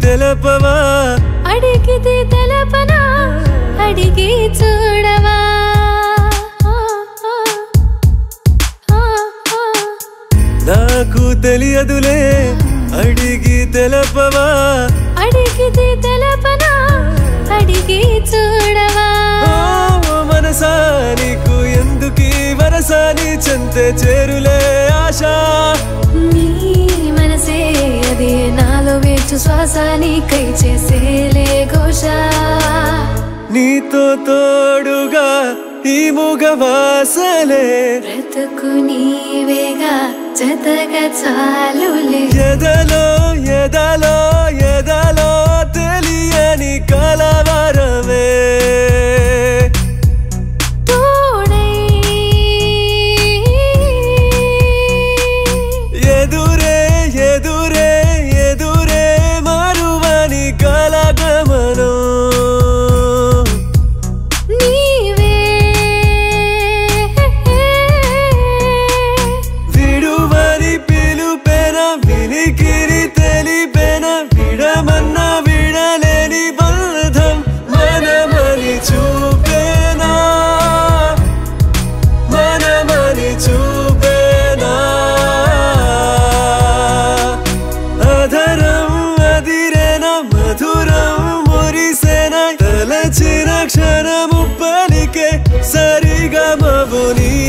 తెలపవా అడిగితే తెలపనా అడిగి చూడవా ఆ, ఆ, ఆ, ఆ. నాకు తెలియదులే అడిగి తెలపవా అడిగితే తెలపనా అడిగి చూడవా ఓ మనసా నీకు ఎందుకీ వరసాని చెంతే చేరులే ఆశ నీ మనసే అది నాలో వేచు శ్వాస నీకై చేసేలే ఘోష నీతో తోడుగా ఈ ముగవాసలే బ్రతుకు నీవేగా జతగా చాలులే ఎదలో ఎదలో ఎదలో తెలియని కలవరమే తోడై ఎదురే ఎదురే ఎదురే మరువని కలగమనం నీవే విడువని పిలుపెన వినికిరి తెలిపెన విడమన్న విడలేని బంధం మనమని చూపేనా మనమని చూపేనా అధరం అదిరేన మధురం మురిసేన తలచిన క్షణము పలికే సరిగా మవుని